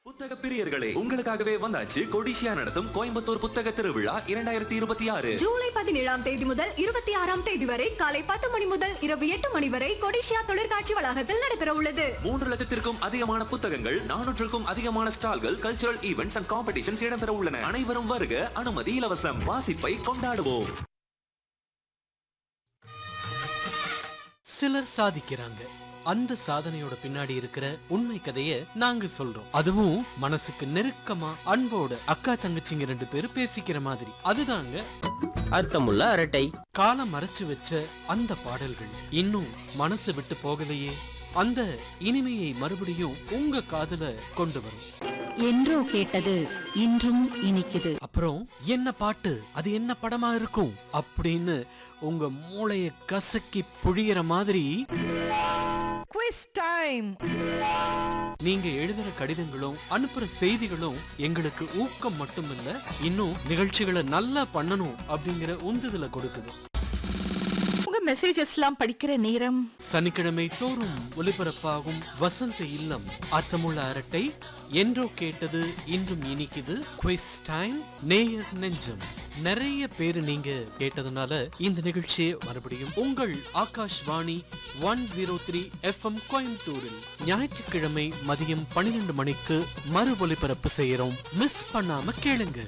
புத்தக பிரியர்களே உங்களுக்காகவே வந்தாச்சு கொடிசியா நடத்தும் கோயம்புத்தூர் புத்தக திருவிழா இரண்டாயிரத்தி இருபத்தி ஆறு ஜூலை பதினேழாம் தேதி முதல் இருபத்தி ஆறாம் தேதி வரை காலை பத்து மணி முதல் இரவு எட்டு மணி வரை கொடிஷியா தொழிற்காட்சி வளாகத்தில் நடைபெற உள்ளது மூன்று லட்சத்திற்கும் அதிகமான புத்தகங்கள் நானூற்றுக்கும் அதிகமான ஸ்டால்கள் கல்ச்சுரல் ஈவெண்ட்ஸ் அண்ட் காம்படிஷன்ஸ் இடம்பெற உள்ளன அனைவரும் வருக அனுமதி இலவசம் வாசிப்பை கொண்டாடுவோம் சிலர் சாதிக்கிறாங்க அந்த சாதனையோட பின்னாடி இருக்கிற உண்மை கதைய நாங்க சொல்றோம் அதுவும் மனசுக்கு நெருக்கமா அன்போட அக்கா தங்கச்சிங்க ரெண்டு பேரும் பேசிக்கிற மாதிரி அதுதாங்க அர்த்தமுள்ள அரட்டை காலம் மறைச்சு வச்ச அந்த பாடல்கள் இன்னும் மனசு விட்டு போகலையே அந்த இனிமையை மறுபடியும் உங்க காதுல கொண்டு வரும் என்றோ கேட்டது இன்றும் இனிக்குது அப்புறம் என்ன பாட்டு அது என்ன படமா இருக்கும் அப்படின்னு உங்க மூளைய கசக்கி புழியிற மாதிரி குவிஸ் டைம் நீங்க எழுதுற கடிதங்களும் அனுப்புற செய்திகளும் எங்களுக்கு ஊக்கம் மட்டுமில்ல இன்னும் நிகழ்ச்சிகளை நல்லா பண்ணணும் அப்படிங்கிற உந்துதலை கொடுக்குது உங்க மெசேஜஸ்லாம் படிக்கிற நேரம் சனிக்கிழமை தோறும் ஒலிபரப்பாகும் வசந்த இல்லம் அர்த்தமுள்ள அரட்டை என்றோ கேட்டது இன்றும் இனிக்குது குவிஸ் டைம் நேயர் நெஞ்சம் நிறைய பேரு நீங்க கேட்டதுனால இந்த நிகழ்ச்சியை மறுபடியும் உங்கள் Akashvani one zero three FM கோயம்புத்தூரில் ஞாயிற்றுக்கிழமை மதியம் பன்னிரெண்டு மணிக்கு மறு ஒலிபரப்பு செய்யறோம் மிஸ் பண்ணாம கேளுங்க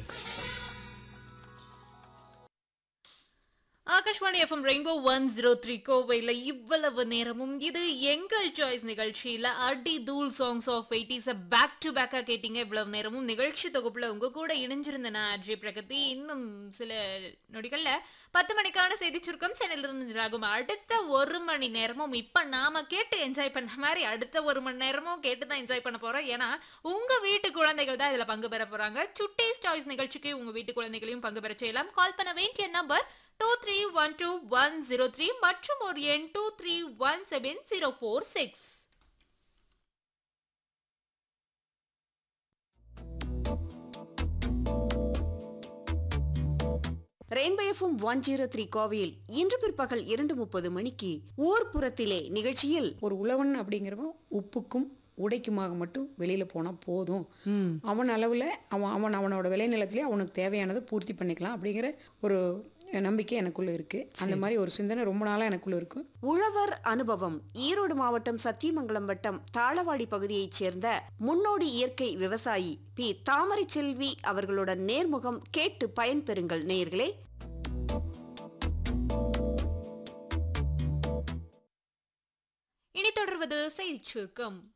Akashvani FM rainbow one zero three கோவையில் இவ்வளவு நேரமும் இது எங்கள் சாய்ஸ் நிகழ்ச்சியில் அடி தூள் சாங்ஸ் ஆஃப் எயிட்டிஸை பேக் டு பேக்காக கேட்டீங்க இவ்வளவு நேரமும் நிகழ்ச்சி தொகுப்பில் உங்க கூட இணைஞ்சிருந்தேன் நான் அஜய் பிரகதி இன்னும் சில நொடிகளில் பத்து மணிக்கான செய்தி சுருக்கம் சென்னையிலிருந்து ஆகும் அடுத்த ஒரு மணி நேரமும் இப்போ நாம கேட்டு என்ஜாய் பண்ண மாதிரி அடுத்த ஒரு மணி நேரமும் கேட்டு தான் என்ஜாய் பண்ண போறோம் ஏன்னா உங்க வீட்டு குழந்தைகள் தான் இதில் பங்கு பெற போறாங்க சுட்டீஸ் சாய்ஸ் நிகழ்ச்சிக்கு உங்க வீட்டு குழந்தைகளையும் பங்கு பெற செய்யலாம் கால் பண்ண வேண்டிய number two three one two one zero three மற்றும் ஒரு எண் two three one seven zero four six rainbow FM one zero three கோவையில் இன்று பிற்பகல் இரண்டு முப்பது மணிக்கு ஊர்ப்புறத்திலே நிகழ்ச்சியில் ஒரு உழவன் அப்படிங்கிறவன் உப்புக்கும் உடைக்குமாக மட்டும் வெளியில் போனால் போதும் அவன் அளவில் அவன் அவன் அவனோட விளைநிலத்திலே அவனுக்கு தேவையானதை பூர்த்தி பண்ணிக்கலாம் அப்படிங்கிற ஒரு நம்பிக்கை எனக்குள்ள இருக்கு அந்த மாதிரி ஒரு சிந்தனை ரொம்ப நாளாக எனக்குள்ள இருக்கு உழவர் அனுபவம் ஈரோடு மாவட்டம் சத்தியமங்கலம் வட்டம் தாளவாடி பகுதியைச் சேர்ந்த முன்னோடி இயற்கை விவசாயி பி தாமரை செல்வி அவர்களுடன் நேர்முகம் கேட்டு பயன்பெறுங்கள் நேயர்களே இனி தொடர்வது செய்தி சுருக்கம்